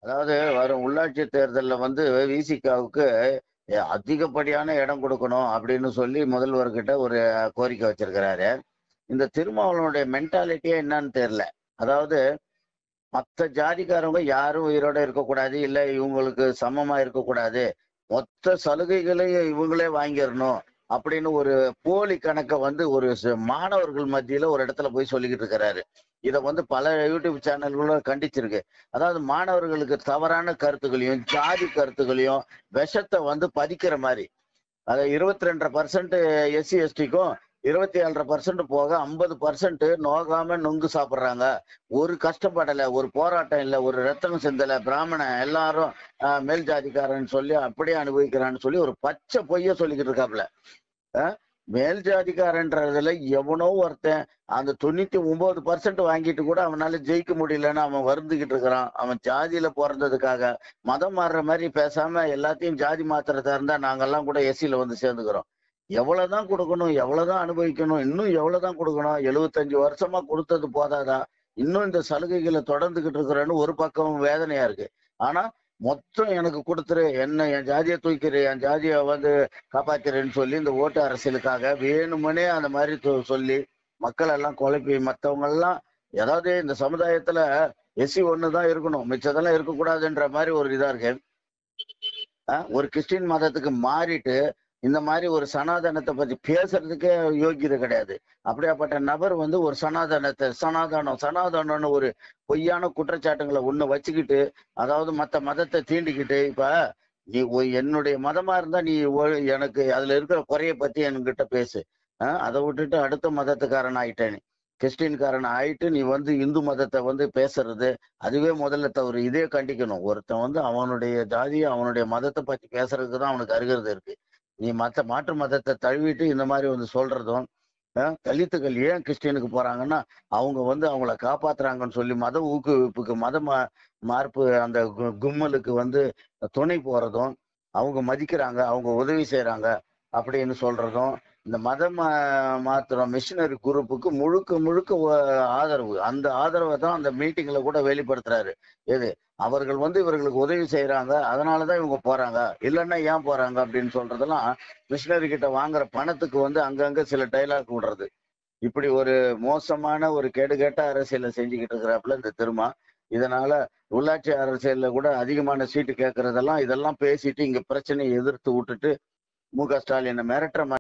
அதாவது வரும் உள்ளாட்சி தேர்தலில் வந்து விசிகாவுக்கு அதிகப்படியான இடம் கொடுக்கணும் அப்படின்னு சொல்லி முதல்வர்கிட்ட ஒரு கோரிக்கை வச்சிருக்கிறாரு இந்த திருமாவளவனுடைய மென்டாலிட்டியே என்னன்னு தெரியல அதாவது மற்ற ஜாதிக்காரங்க யாரும் உயிரோட இருக்கக்கூடாது இல்லை இவங்களுக்கு சமமா இருக்கக்கூடாது மொத்த சலுகைகளையும் இவங்களே வாங்கிடணும் அப்படின்னு ஒரு போலி கணக்கை வந்து ஒரு ச- மாணவர்கள் மத்தியில ஒரு இடத்துல போய் சொல்லிக்கிட்டு இருக்கிறாரு இதை வந்து பல யூடியூப் சேனல்களும் கண்டிச்சிருக்கு அதாவது மாணவர்களுக்கு தவறான கருத்துக்களையும் ஜாதி கருத்துக்களையும் விஷத்தை வந்து பதிக்கிற மாதிரி அது இருபத்தி ரெண்டரை பர்சன்ட் எஸ்சி எஸ்டிக்கும் இருபத்தி ஏழரை பர்சன்ட் போக ஐம்பது பர்சன்ட் நோகாம நொங்கு சாப்பிட்றாங்க ஒரு கஷ்டப்படலை ஒரு போராட்டம் இல்லை ஒரு ரத்தனம் சிந்தலை பிராமணன் எல்லாரும் ஆஹ், மேல் ஜாதிக்காரன்னு சொல்லி அப்படியே அனுபவிக்கிறான்னு சொல்லி ஒரு பச்சை பொய்ய சொல்லிக்கிட்டு இருக்காப்புல ஆஹ், மேல் ஜாதிக்காரன்றதுல எவனோ ஒருத்தன் அந்த தொண்ணூத்தி ஒன்பது பர்சன்ட் வாங்கிட்டு கூட அவனால ஜெயிக்க முடியலன்னு அவன் வருந்துகிட்டு இருக்கிறான் அவன் ஜாதியில பிறந்ததுக்காக மதம் மாறுற மாதிரி பேசாம எல்லாத்தையும் ஜாதி மாத்திரத்தா இருந்தா நாங்கெல்லாம் கூட எஸ்சியில வந்து சேர்ந்துக்கிறோம் எவ்வளவுதான் கொடுக்கணும் எவ்வளவுதான் அனுபவிக்கணும் இன்னும் எவ்வளவுதான் கொடுக்கணும் எழுபத்தஞ்சு வருஷமா கொடுத்தது போதாதா இன்னும் இந்த சலுகைகளை தொடர்ந்துகிட்டு இருக்கிறேன்னு ஒரு பக்கம் வேதனையா இருக்கு ஆனா மொத்தம் எனக்கு கொடுத்துரு என்ன என் ஜாதியை தூக்கிடு என் ஜாதியை வந்து காப்பாத்துறேன்னு சொல்லி இந்த ஓட்டு அரசியலுக்காக வேணுமனே அந்த மாதிரி சொ- சொல்லி மக்கள் எல்லாம் குழப்பி மத்தவங்க எல்லாம் ஏதாவது இந்த சமுதாயத்துல எஸ்சி ஒன்று தான் இருக்கணும் மிச்சதெல்லாம் இருக்கக்கூடாதுன்ற மாதிரி ஒரு இதா இருக்கு அஹ் ஒரு கிறிஸ்டின் மதத்துக்கு மாறிட்டு இந்த மாதிரி ஒரு சனாதனத்தை பத்தி பேசுறதுக்கே யோகியதை கிடையாது அப்படியாப்பட்ட நபர் வந்து ஒரு சனாதனத்தை சனாதனம் சனாதனம்னு ஒரு பொய்யான குற்றச்சாட்டுங்களை ஒண்ணு வச்சுக்கிட்டு அதாவது மத்த மதத்தை தீண்டிக்கிட்டு இப்ப நீ ஒ- என்னுடைய மதமா இருந்தா நீ ஒ- எனக்கு அதுல இருக்கிற குறைய பத்தி என்கிட்ட பேசு அஹ் அதை விட்டுட்டு அடுத்த மதத்துக்காரன் ஆயிட்டேன் கிறிஸ்டின்காரன் ஆயிட்டு நீ வந்து இந்து மதத்தை வந்து பேசுறது அதுவே முதல்ல தவறு இதே கண்டிக்கணும் ஒருத்தன் வந்து அவனுடைய ஜாதியை அவனுடைய மதத்தை பத்தி பேசுறதுக்கு தான் அவனுக்கு அருகிறது இருக்கு நீ மத்த மாற்று மதத்தை தழுவிட்டு இந்த மாதிரி வந்து சொல்றதும் அஹ், தலித்துகள் ஏன் கிறிஸ்டினுக்கு போறாங்கன்னா அவங்க வந்து அவங்கள காப்பாத்துறாங்கன்னு சொல்லி மத ஊக்குவிப்புக்கு மத மா- மார்பு அந்த கு- கும்மலுக்கு வந்து துணை போறதும் அவங்க மதிக்கிறாங்க அவங்க உதவி செய்றாங்க அப்படின்னு சொல்றதும் இந்த மத மா- மாத்திரம் மிஷினரி குரூப்புக்கு முழுக்க முழுக்க ஒ- ஆதரவு அந்த ஆதரவை தான் அந்த மீட்டிங்ல கூட வெளிப்படுத்துறாரு எது அவர்கள் வந்து இவர்களுக்கு உதவி செய்யறாங்க அதனாலதான் இவங்க போறாங்க இல்லைன்னா ஏன் போறாங்க அப்படின்னு சொல்றதெல்லாம் மிஷினரி கிட்ட வாங்குற பணத்துக்கு வந்து அங்கங்க சில டைலாக் விடுறது இப்படி ஒரு மோசமான ஒரு கேடுகெட்ட அரசியலை செஞ்சுக்கிட்டு இருக்கிறாப்புல இந்த திருமா இதனால உள்ளாட்சி அரசியல்ல கூட அதிகமான சீட்டு கேட்கறதெல்லாம் இதெல்லாம் பேசிட்டு இங்க பிரச்சனையை எதிர்த்து விட்டுட்டு மு க ஸ்டாலினை மிரட்டுற மாதிரி